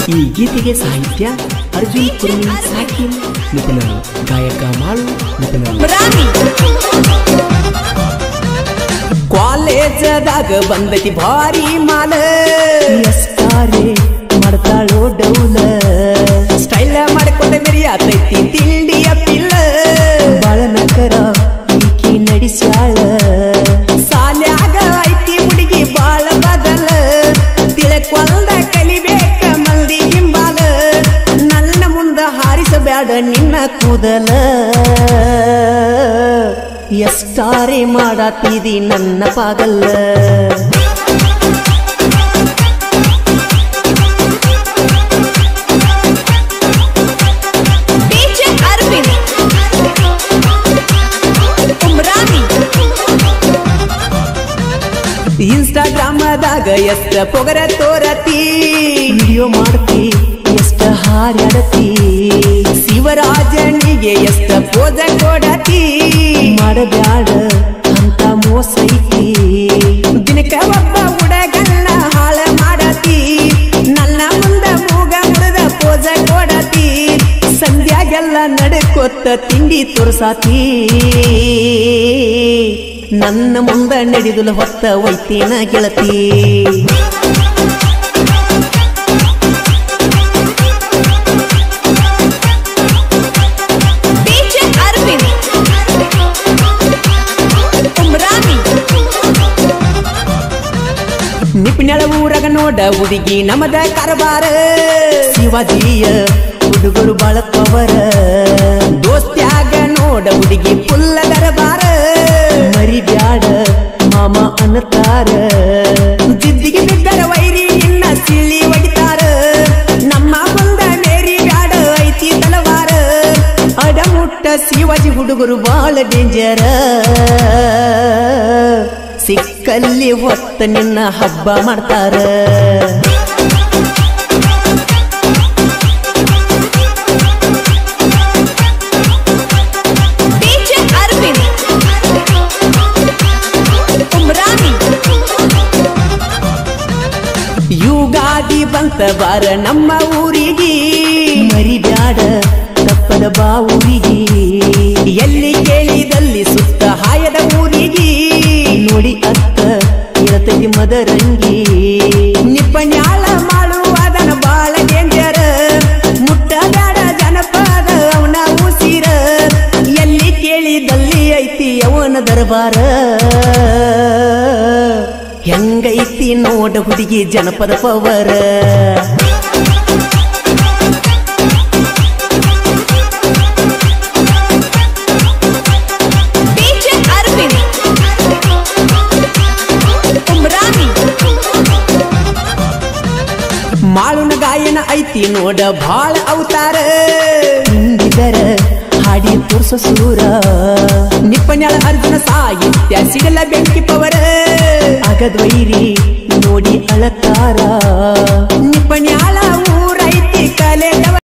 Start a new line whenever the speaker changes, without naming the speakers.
ಈ ಗೀತೆಗೆ ಸಾಹಿತ್ಯ ಅರ್ಜುನ್ ಕುರ್ಮಿ ಸಾಕಿನ್ ನಿಪುಣ ಗಾಯಕ ಮಾಳು ನಿಪುಣ
ರಾಣಿ
ಕಾಲೇಜದಾಗ ಬಂದತಿ ಭಾರಿ ಮಾಲ
ಎಸ್ತಾರೆ ಮಾಡ್ತಾಳೋ ಡೌಲ
ಸ್ಟೈಲ್ ಮಾಡ್ಕೊಂಡ ಮೆರಿಯಾತೈತಿ ತಿಂಡಿಯ ಪಿಲ್ಲ
ಬಾಳ ನಕರ ಈಕಿ ನಡೆಸ್ಯಾಳ
ಸಾಲ್ಯಾಗ ಐತಿ ಹುಡುಗಿ ಬಾಳ ಬದಲ ತಿಳಕೊಲ್ದ ಕಲಿಬೇಕ ಮಂದಿ ಹಿಂಬಾಲ ನನ್ನ ಮುಂದ ಹಾರಿಸಬೇಡ ನಿನ್ನ
ಕೂದಲ ಎಸ್ತಾರೆ ಮಾಡಾತಿದಿ ನನ್ನ ಪಾಗಲ್ಲ
ಡಿಜೆ ಅರವಿಂದ್ ಉಮ್ರಾನಿ
ಇನ್ಸ್ಟಾಗ್ರಾಮದಾಗ ಎಷ್ಟ ಪೊಗರ ತೋರತಿ
ವಿಡಿಯೋ ಮಾಡ್ತಿ ಎಷ್ಟ ಹಾರ್ಯಾಡತಿ
ಶಿವರಾಜನಿಗೆ ಎಷ್ಟ ಪೋಜ ಕೊಡತಿ
ಮಾಡಬ್ಯಾಡ ಅಂತ ಮೋಸ ಐತಿ
ದಿನಕ ಒಬ್ಬ ಹುಡಗನ್ನ ಹಾಳ ಮಾಡತಿ ನನ್ನ ಮುಂದ ಮೂಗ ಮುರಿದ ಪೋಜ ಕೊಡತಿ ಸಂಧ್ಯಾಗೆಲ್ಲ ನಡ್ಕೊತ್ತ ತಿಂಡಿ ತೋರ್ಸಾತಿ ನನ್ನ ಮುಂದ ನಡೆದುಲ ಹೊತ್ತ ಒಯ್ತೇನ ಗೆಳತಿ
ಡಿಜೆ ಅರವಿಂದ್ ಉಮ್ರಾನಿ
ನಿಪ್ನ್ಯಾಳ ಊರಾಗ ನೋಡ ಹುಡುಗಿ ನಮದ ಕಾರಬಾರ
ಶಿವಾಜಿಯ ಹುಡುಗರು ಬಾಳ ಪವರ
ದೋಸ್ತ್ಯಾಗ ನೋಡ ಹುಡುಗಿ ಪುಲ್ಲ ದರಬಾರ
ಮರಿಬ್ಯಾಡ ಮಾಮ ಅನ್ನತಾರ
ಜಿದ್ದಿಗೆ ಬಿದ್ದರ ವೈರಿ ನಿನ್ನ ಸಿಳ್ಳಿ ಒಡಿತಾರ ನಮ್ಮ ಮುಂದ ಮೇರಿ ಬ್ಯಾಡ ಐತಿ ತಲವಾರ
ಅಡಮುಟ್ಟ ಶಿವಾಜಿ ಹುಡುಗರು ಬಾಳ ಡೇಂಜರ ಸಿಕ್ಕಲ್ಲಿ ಹೊತ್ತ ನಿನ್ನ ಹಬ್ಬ ಮಾಡ್ತಾರ
ಡಿಜೆ ಅರವಿಂದ್ ಉಮ್ರಾನಿ
ಯುಗಾದಿ ಬಂತ ಬಾರ ನಮ್ಮ ಊರಿಗೆ
ಮರಿಬ್ಯಾಡ ತಪ್ಪದ ಬಾವುರಿಗೆ
ಎಲ್ಲಿ ಕೇಳಿದಲ್ಲಿ ಸುತ್ತ ಹಾಯದ ಊರಿಗೆ
ನೋಡಿ ಅತ್ತ ಇರತೈತಿ ಮದರಂಗಿ
ನಿಪ್ಪಣ್ಯಾಳ ಮಾಡುವದನ ಬಾಳ ಡೇಂಜರ್ ಮುಟ್ಟಬೇಡ ಜನಪದ ಅವನ ಉಸಿರ ಎಲ್ಲಿ ಕೇಳಿದಲ್ಲಿ ಐತಿ
ಯವನ ದರ್ಬಾರ
ಹೆಂಗೈತಿ ನೋಡ ಹುಡುಗಿ ಜನಪದ ಪವರ
ಡಿಜೆ ಅರವಿಂದ್ ಉಮ್ರಾನಿ
ಮಾಳುನ ಗಾಯನ ಐತಿ ನೋಡ ಭಾಳ ಅವತಾರ
ಹಿಂದಿದರ ಹಾಡಿ ತೋರ್ಸ ಸೂರ
ನಿಪ್ಪನ್ಯಾಳ ಅರ್ಜುನ ಸಾಹಿತ್ಯ ಸಿಗಲ ಬೆಂಕಿ ಪವರ
ಅಗದ್ವೈರಿ ನೋಡಿ ಅಳತಾರ
ನಿಪ್ಪನ್ಯಾಳ ಊರೈತಿ ಕಲೆ